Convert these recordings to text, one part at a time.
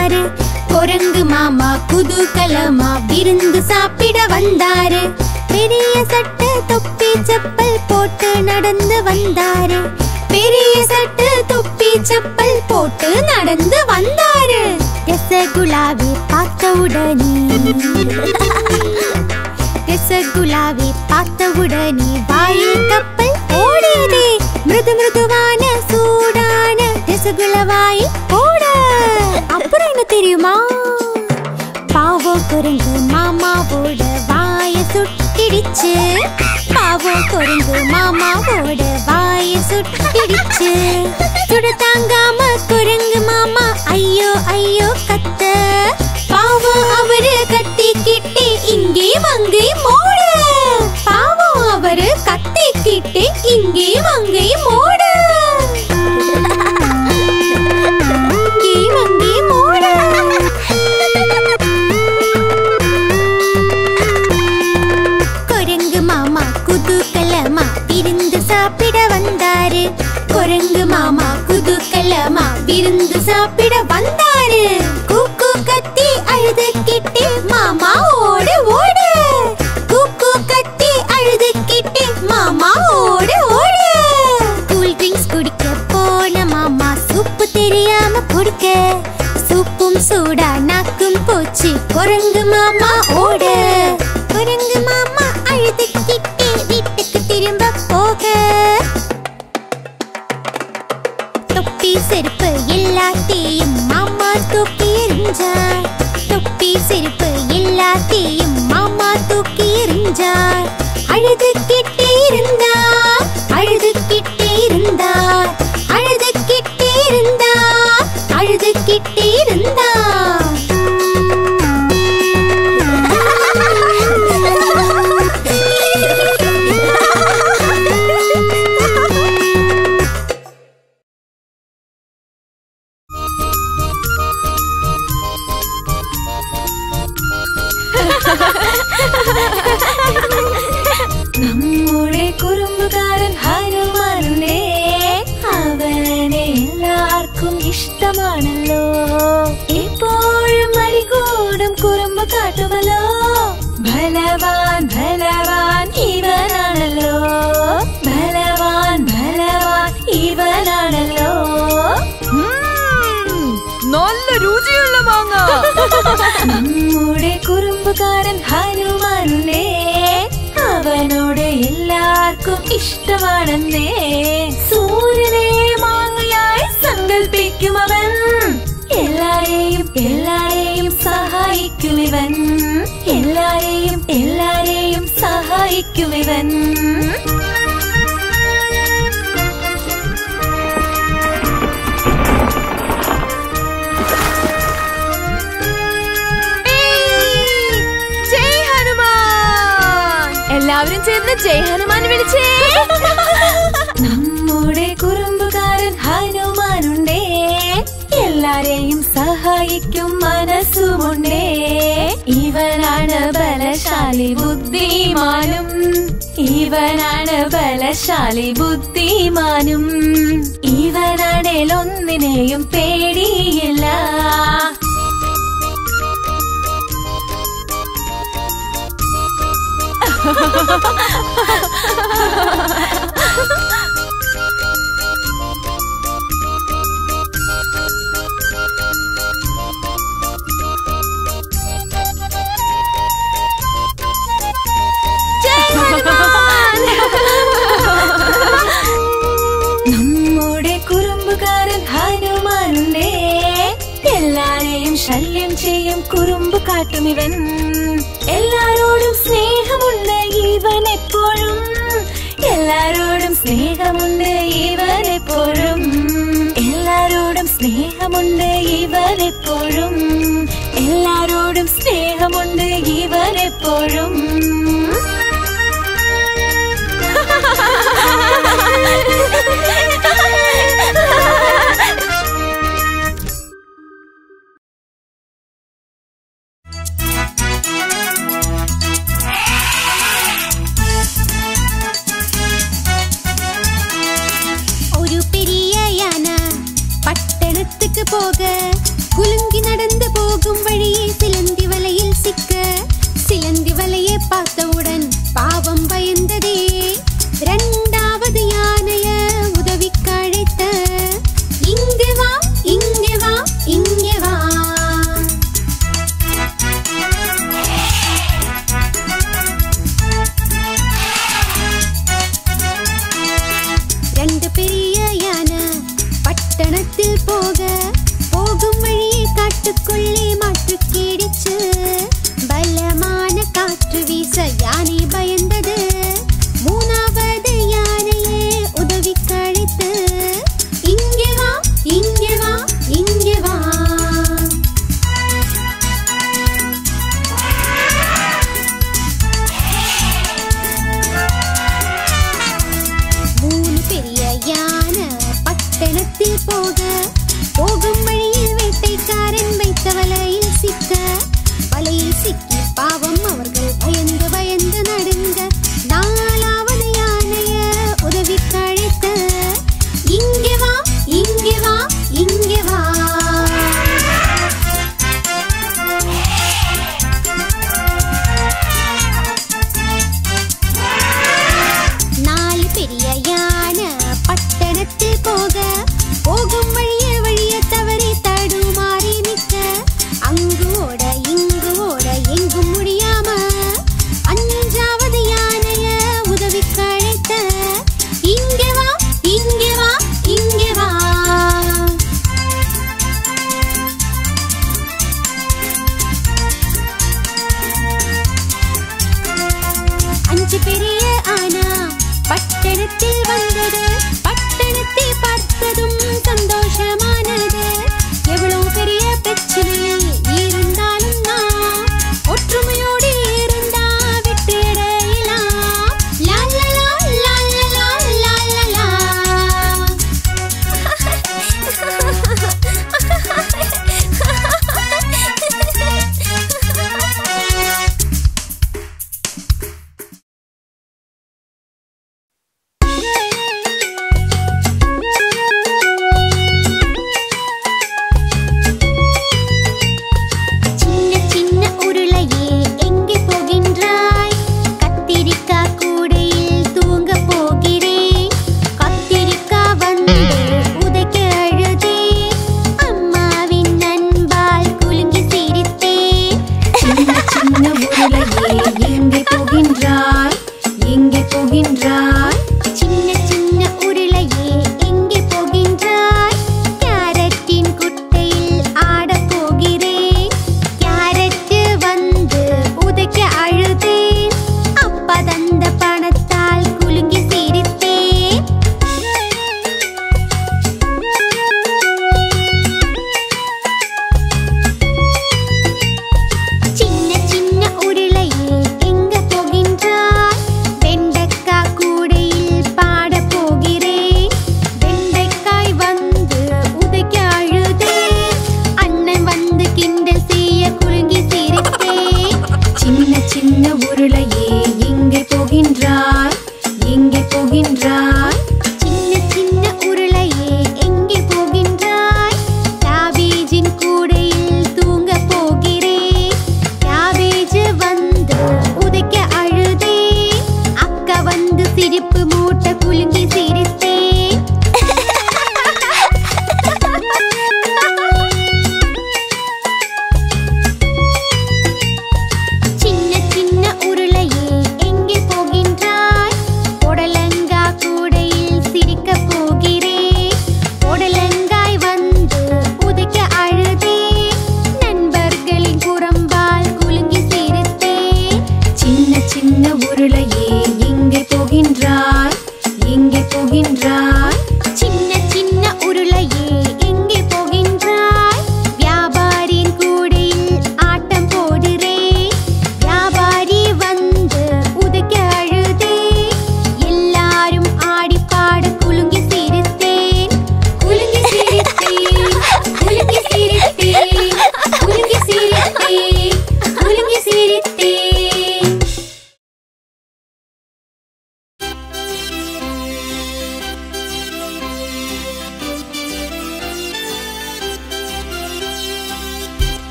வந்தாரு குரங்கு மாமா குதூகலமா விருந்து சாப்பிட வந்தாரு பெரிய சட்டை தொப்பி செப்பல் போட்டு நடந்து வந்தாரு பெரிய சட்டை தொப்பி செப்பல் போட்டு நடந்து வந்தாரு ரசகுலாவை பார்த்த உடனே ரசகுலாவை பார்த்த உடனே வாயில் கப்பல் ஓடியதே மிருது மிருதுவான சூடான ரசகுலவாய் ஓட அப்புறம் என்ன தெரியுமா பாவம் குரங்கு மாமாவோட வாய சுட்டிடுச்சு பாவம் குரங்கு மாமாவோட வாய சுட்டிடுச்சு சுட தாங்காம குரங்கு மாமா ஐயோ ஐயோ கத்த பாவம் அவரு கத்திக்கிட்டு இங்கே வங்கை மோட பாவம் அவரு கத்திக்கிட்டு இங்கே வங்கை மோட இங்கே வங்கை மோட குரங்கு மாமா குதூகலமா விருந்து சாப்பிட வந்தாரு குரங்கு மாமா குதூகலமா விருந்து சாப்பிட வந்தாரு கூக்கு கத்தி அழுதுகிட்டு மாமா ஓடு ஓடு கூக்கு கத்தி அழுதுகிட்டு மாமா ஓடு ஓடு கூல் ட்ரிங்க்ஸ் குடிக்க போன மாமா சூப்பு தெரியாம குடிக்க சூப்பும் சூடா நாக்கும் போச்சு குரங்கு மாமா ஓட குரங்கு மாமா அழுதுகிட்டே வீட்டுக்கு திரும்ப போக தொப்பி செருப்பு எல்லாத்தையும் மாமா தூக்கி எறிஞ்சார் தொப்பி செருப்பு எல்லாத்தையும் மாமா தூக்கி எறிஞ்சார் அழுதுகிட்டே இருந்தார் அழுதுகிட்டே இருந்தார் அழுதுகிட்டே இருந்தார் அழுதுகிட்டே இருந்தார் നമ്മുടെ കുറുമ്പുകാരൻ ഹനുമാനുണ്ടേ അവനെ എല്ലാവർക്കും ഇഷ്ടമാണല്ലോ എപ്പോഴും മടികൂടും കുറുമ്പ് കാട്ടുമല്ലോ ബലവാൻ ബലവാൻ ഇവനാണല്ലോ ബലവാൻ ബലവാൻ ഇവനാണല്ലോ നല്ല രുചിയുള്ള മാങ്ങ നമ്മുടെ കുറുമ്പുകാരൻ ഹനുമാനുണ്ടേ അവനോട് എല്ലാവർക്കും ഇഷ്ടമാണെന്നേ സൂര്യനെ മാങ്ങയായി സങ്കൽപ്പിക്കും അവൻ എല്ലാരെയും എല്ലാരെയും സഹായിക്കും ഇവൻ എല്ലാരെയും എല്ലാരെയും സഹായിക്കും ഇവൻ ജയ് ഹനുമാൻ എല്ലാവരും ചേർന്ന് ജയ് ഹനുമാൻ വിളിച്ചേ നമ്മുടെ കുറുമ്പുകാരൻ ഹനുമാനുണ്ടേ എല്ലാരെയും സഹായിക്കും മനസ്സുമുണ്ടേ ഇവനാണ് ബലശാലി ബുദ്ധിമാനും ഇവനാണ് ബലശാലി ബുദ്ധിമാനും ഇവനാണേൽ ഒന്നിനെയും പേടിയില്ല നമ്മുടെ കുറുമ്പുകാരൻ ഹനുമാനുണ്ടേ എല്ലാരെയും ശല്യം ചെയ്യും കുറുമ്പ് കാട്ടും ഇവൻ എല്ലാരോടും സ്നേഹമുണ്ട് ഇവൻ എപ്പോഴും എല്ലാരോടും സ്നേഹമുണ്ട് ഇവൻ എപ്പോഴും എല്ലാരോടും സ്നേഹമുണ്ട് ഇവൻ എപ്പോഴും എല്ലാരോടും സ്നേഹമുണ്ട് ഇവൻ എപ്പോഴും ஒரு பெரிய யானை பட்டணத்துக்கு போக குலுங்கி நடந்து பார்த்தவுடன் பாவம் பயந்ததே இரண்டாவது யானைய உதவிக்கு அழைத்த இங்கே வா இங்கே வா இங்கே வா ரெண்டு பெரிய யானை பட்டணத்தில் போக போகும் வழியே காட்டுக்குள்ளே மாற்று கேடிச்சு பலமான காற்று வீச யானை பயந்தது மூணாவது யானையே உதவி கழித்து இங்கே வா இங்கே வா இங்கே வா மூணு பெரிய யானை பட்டணத்தில் போக போகும் வழியில் வேட்டைக்காரன் வைத்த வலையில் சிக்க வலையில் சிக்கி பாவம் அவர்கள் பயந்து பயந்து நடுங்க நாலாவது யானைய உதவி கழைத்த இங்கே வா இங்கே வா இங்கே வா நாலு பெரிய யானை பட்டணத்தில் போக போகும் வழிய வழிய தவறி தடுமாறி நிற்க அங்கு ஓட இங்கு ஓட எங்கும் முடியாம அஞ்சாவது யானைய உதவி கழைத்த இங்கே வா இங்கே வா இங்கே வா அஞ்சு பெரிய ஆனா பட்டணத்தில் வந்தது பட்டணத்தை பார்த்ததும் சந்தோஷமானது எவ்வளவு பெரிய பிரச்சனை இருந்தாலும் நான் ஒற்றுமையோடு இருந்தா விட்டுடையலாம் லா லா லா லா லா லா லா லா சின்ன சின்ன உருளையே எங்கே போகின்றாய் கத்திரிக்காய் கூடையில் தூங்க போகிறேன் கத்திரிக்காய் வந்து உதைக்க அழுதே அம்மாவின் அன்பால் குலுங்கி சிரித்தேன் சின்ன சின்ன உருளையே எங்கே போகின்றாய் எங்கே போகின்றாய் சின்ன சின்ன உருளையே எங்கே போகின்றாய் கேரட்டின் குட்டையில் ஆடப் போகிறேன் கேரட்டு வந்து உதைக்க அழுதேன் அப்பா தந்த பணத்தால் குலுங்கி சிரித்தேன் சின்ன சின்ன உருளையே எங்க போகின்றாய் வெண்டைக்காய் கூட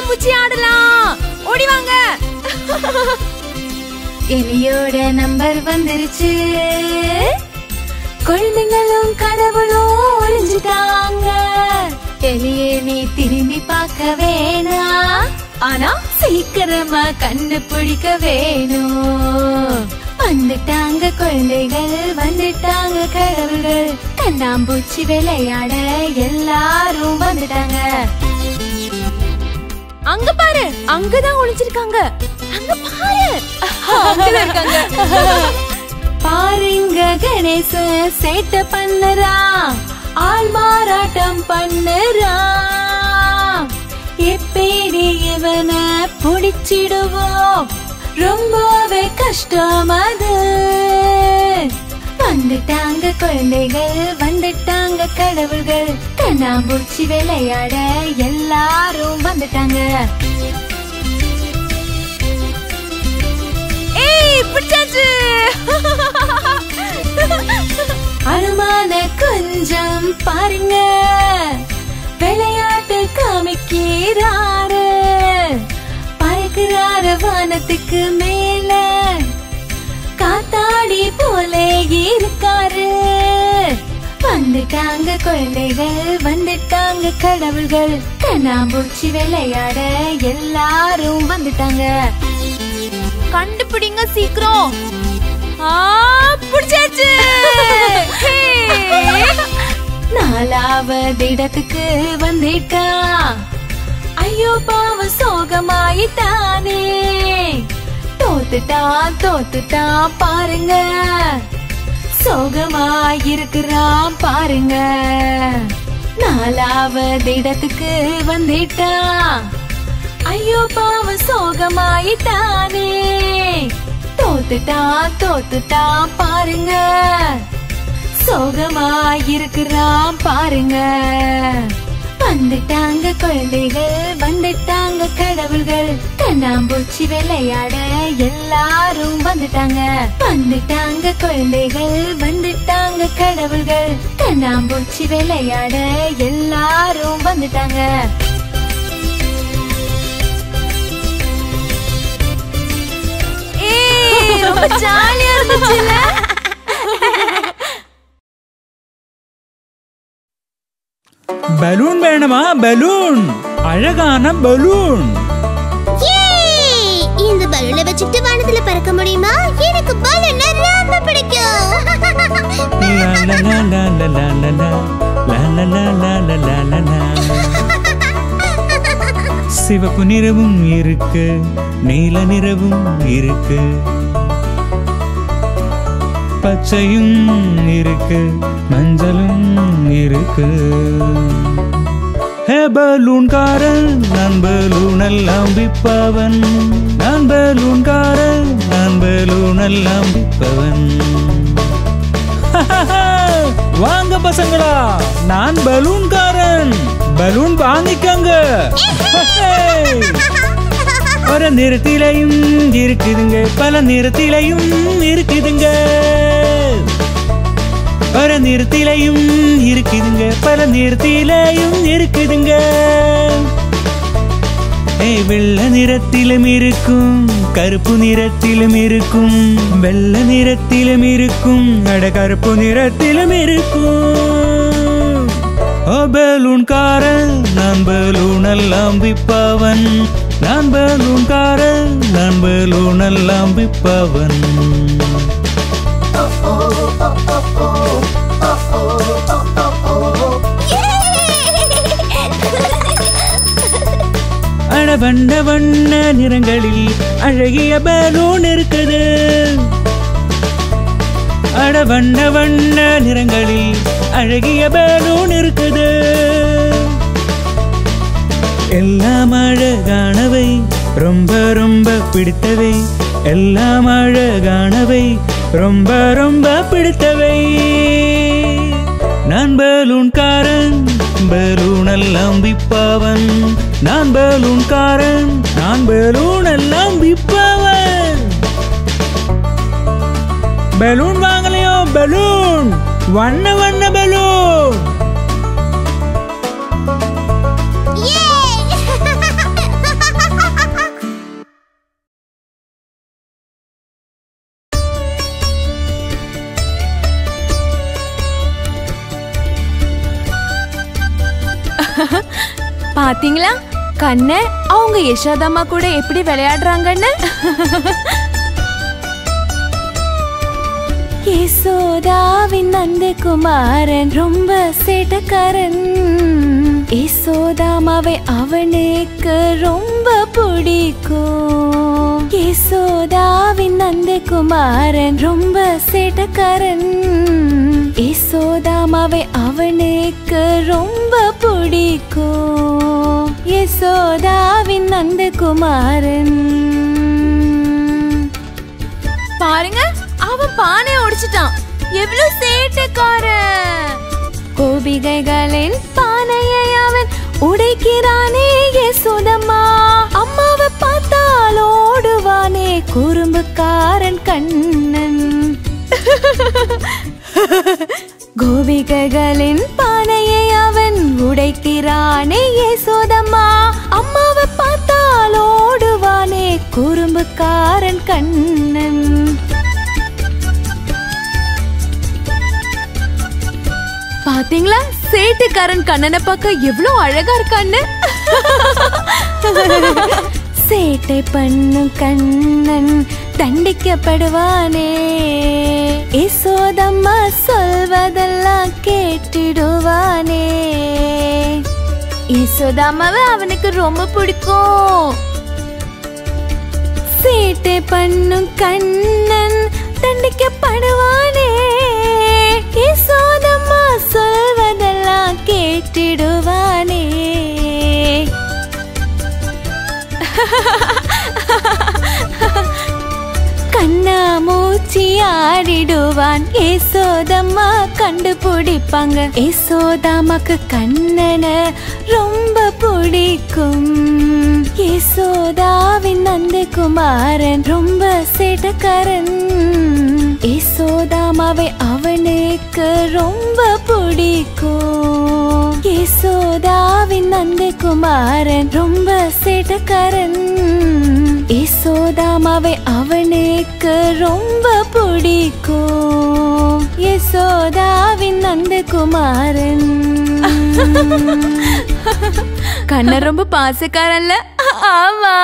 கண்ணாம்பூச்சி ஆடலாம் ஓடி வாங்க எலியோட நம்பர் வந்துருச்சு குழந்தைங்களும் கடவுளும் ஒளிஞ்சுட்டாங்க எலியே நீ திரும்பி பார்க்க வேணாம் ஆனா சீக்கிரமா கண்டுபிடிக்க வேணும் வந்துட்டாங்க குழந்தைகள் வந்துட்டாங்க கடவுள்கள் கண்ணாம்பூச்சி விளையாட எல்லாரும் வந்துட்டாங்க அங்க பாரு அங்கதான் ஒளிஞ்சிருக்காங்க அங்க பாரு அங்கதான் இருக்காங்க பாருங்க கணேச சேட்டை பண்ணுறா ஆள் மாறாட்டம் பண்ணுறா எப்படி இவனை பிடிச்சிடுவோம் ரொம்பவே கஷ்டம் அது வந்துட்டாங்க குழந்தைகள் வந்துட்டாங்க கடவுள்கள் கண்ணாம்பூச்சி விளையாட எல்லாரும் வந்துட்டாங்க ஏய் பிடிச்சாச்சு அனுமான கொஞ்சம் பாருங்க விளையாட்டு காமிக்கிறாரு பறக்கிறாரு வானத்துக்கு மேல காத்தாடி போல இருக்காரு வந்துட்டாங்க குழந்தைகள் வந்துட்டாங்க கடவுள்கள் கண்ணாம்பூச்சி விளையாட எல்லாரும் வந்துட்டாங்க கண்டுபிடிங்க சீக்கிரம் ஆ பிடிச்சாச்சு ஹே. நாலாவது இடத்துக்கு வந்துட்டா ஐயோ பாவ சோகமாயிட்டானே தோத்துட்டான் தோத்துட்டான் பாருங்க சோகமாயிருக்கிறான் பாருங்க நாலாவது இடத்துக்கு வந்துட்டா ஐயோ பாவ சோகமாயிட்டானே தோத்துட்டான் தோத்துட்டான் பாருங்க சோகமாயிருக்கிறான் பாருங்க வந்துட்டாங்க குழந்தைகள் வந்துட்டாங்க கடவுள்கள் கண்ணாம்பூச்சி விளையாட எல்லாரும் வந்துட்டாங்க வந்துட்டாங்க குழந்தைகள் வந்துட்டாங்க கடவுள்கள் கண்ணாம்பூச்சி விளையாட எல்லாரும் வந்துட்டாங்க ஏய் ரொம்ப ஜாலியா இருந்துச்சுல பலூன் வேணுமா பலூன் அழகான பலூன் ஏய்! இந்த பலூனை வச்சுட்டு வானத்துல பறக்க முடியுமா எனக்கு பலூன் ரொம்ப பிடிக்கும் லா, லா, லா, லா, லா, லா, லா, லா. லா, லா, லா, லா, லா, லா, லா, லா. சிவப்பு நிறமும் இருக்கு நீல நிறமும் இருக்கு பச்சையும் இருக்கு மஞ்சளும் இருக்கு ஹே பலூன்காரன் நான் பலூன் எல்லாம் விப்பவன் நான் பலூன்காரன் நான் பலூன் எல்லாம் விப்பவன் வாங்க பசங்களா நான் பலூன்காரன் பலூன் வாங்கிக்கங்க ஒரு நிறத்திலையும் இருக்குதுங்க பல நிறத்திலையும் இருக்குதுங்க ஒரு நிறத்திலையும் இருக்குதுங்க பல நிறத்திலையும் இருக்குதுங்க ஏய் வெள்ளை நிறத்திலும் இருக்கும் கருப்பு நிறத்திலும் இருக்கும் வெள்ளை நிறத்திலும் இருக்கும் அட கருப்பு நிறத்திலும் இருக்கும் ஓ பலூன் காரன் நான் பலூன் எல்லாம் விப்பவன் நான் பலூன் காரன் நான் பலூன் எல்லாம் விப்பவன் அட வண்ண வண்ண நிறங்களில் அழகிய பலூன் இருக்குது அட வண்ண வண்ண நிறங்களில் அழகிய பலூன் இருக்குது எல்லாம் அழகானவை ரொம்ப ரொம்ப பிடித்தவை எல்லாம் அழகானவை ரொம்ப ரொம்ப பிடித்தவை நான் பலூன்காரன் பலூன் எல்லாம் விப்பவன் நான் பலூன்காரன் நான் பலூன் எல்லாம் விப்பவன் பலூன் வாங்கலையோ பலூன் வண்ண வண்ண பலூன் பாத்தீங்களா கண்ண அவங்க யசோதாமா கூட எப்படி விளையாடுறாங்கன்னு யசோதாவின் நந்தகுமாரன் ரொம்ப சேட்டக்காரன் யசோதாமாவை அவனுக்கு ரொம்ப பிடிக்கும் யசோதாவின் நந்தகுமாரன் ரொம்ப சேட்டக்காரன் யசோதாமாவை அவனுக்கு ரொம்ப பிடிக்கும் யசோதாவின் நந்தகுமாரன் பாருங்க அவன் பானைய உடைச்சிட்டான் எவ்வளவு சேட்டைக்காரன் கோபிகைகளின் பானையை அவன் உடைக்கிறானே யசோதம்மா அம்மாவை பார்த்தால் ஓடுவானே குறும்புக்காரன் கண்ணன் கோபிகைகளின் பானையை அவன் உடைக்கிறானே யசோதம்மா அம்மாவை பார்த்தால் ஓடுவானே குறும்புக்காரன் கண்ணன் பாத்தீங்களா சேட்டுக்காரன் கண்ணனை பார்க்க எவ்வளவு அழகா இருக்கான்னு சேட்டை பண்ணும் கண்ணன் தண்டிக்கப்படுவானே யசோதம்மா சொல்வதெல்லாம் கேட்டிடுவானே யசோதாமாவை அவனுக்கு ரொம்ப பிடிக்கும் சேட்டை பண்ணும் கண்ணன் தண்டிக்கப்படுவானே யசோதம்மா சொல்வதெல்லாம் கேட்டிடுவானே கண்ணா மூச்சி ஆடிடுவான் ஏசோதம்மா கண்டுபிடிப்பாங்க ஏசோதாமாக்கு கண்ணன ரொம்ப பிடிக்கும் ஏசோதாவின் நந்தகுமாரன் ரொம்ப சேட்டக்காரன் ஏசோதாமாவை அவனுக்கு ரொம்ப பிடிக்கும் ஏசோதாவின் நந்தகுமாரன் ரொம்ப சேட்டக்காரன் யசோதாமாவை அவனுக்கு ரொம்ப பிடிக்கும் யசோதாவின் நந்தகுமாரன் கண்ணன் ரொம்ப பாசக்காரன்ல ஆமா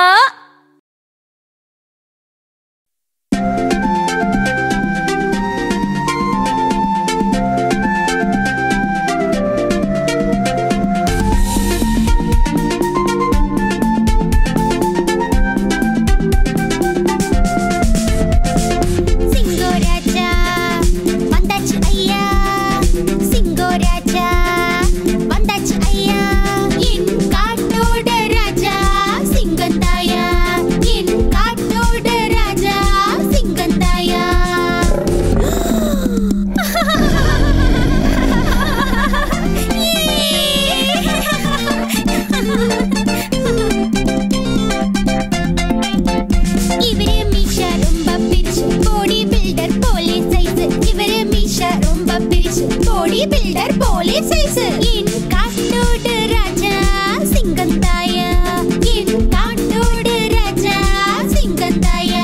சிங்கோ ராஜா வந்தாச்சு ஐயா சிங்கோ ராஜா வந்தாச்சு ஐயா என் காட்டோட ராஜா சிங்கந்தாயா என் காட்டோட ராஜா சிங்கந்தாயா இவரு மீஷா ரொம்ப பிரிச்சு போடி பில்டர் போலி சைஸ் இவரு மீஷா ரொம்ப பிரிச்சு போடி பில்டர் போலி சைஸ் என் காட்டோட ராஜா சிங்கந்தாயா என் காட்டோட ராஜா சிங்கந்தாயா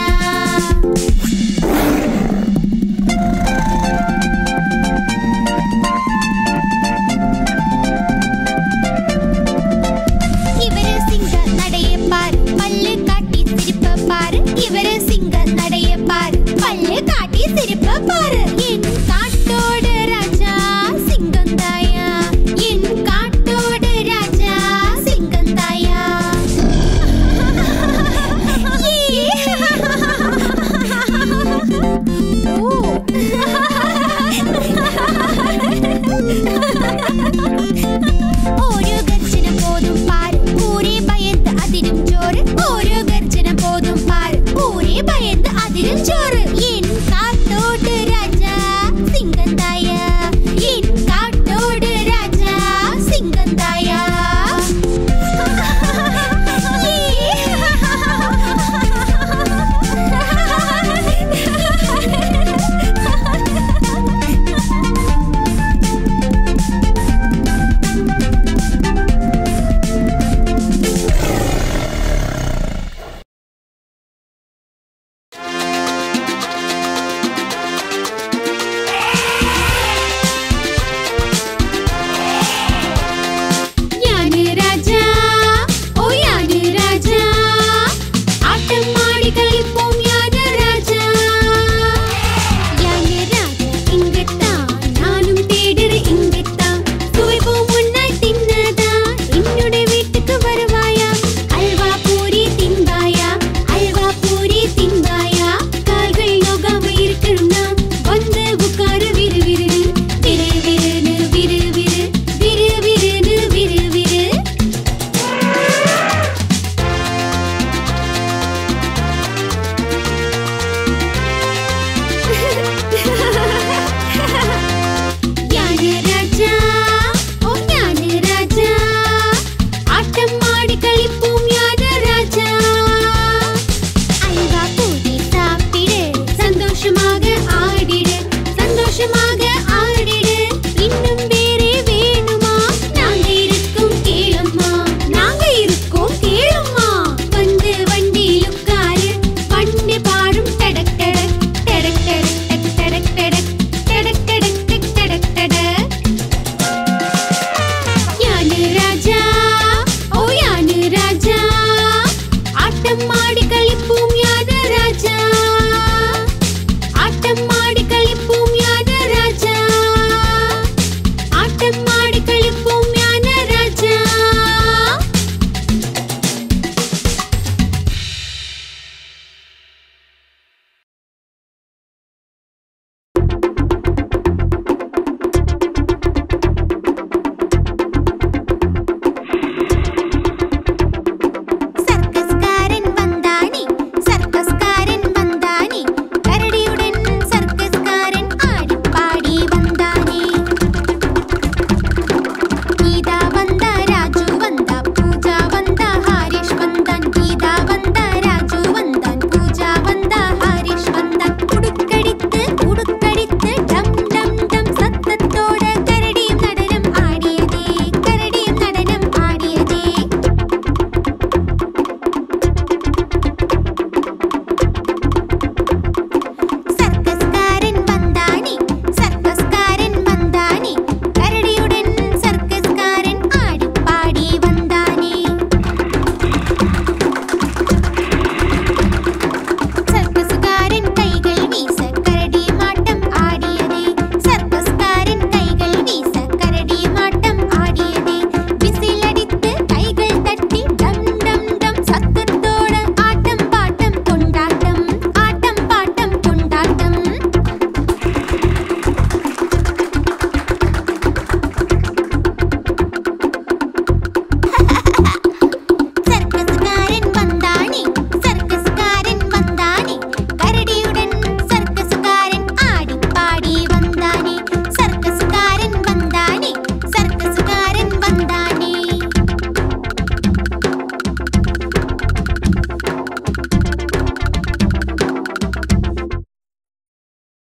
இவரு சிங்க நடைய பாரு பல்லு காட்டி சிரிப்ப பாரு இவரு சிங்க நடைய பாரு பல்லு காட்டி சிரிப்ப பாரு என் காட்டோட ராஜா சிங்கந்தாயா என் காட்டோட ராஜா சிங்கந்தாயா ഓരോ ഗർജന പോതും പാര് ഊരെ ഭയന്ന് അതിരും ചോറ് ഓരോ ഗർജന പോതും പാര് ഊരെ ഭയന്ന് അതിരും ചോറ്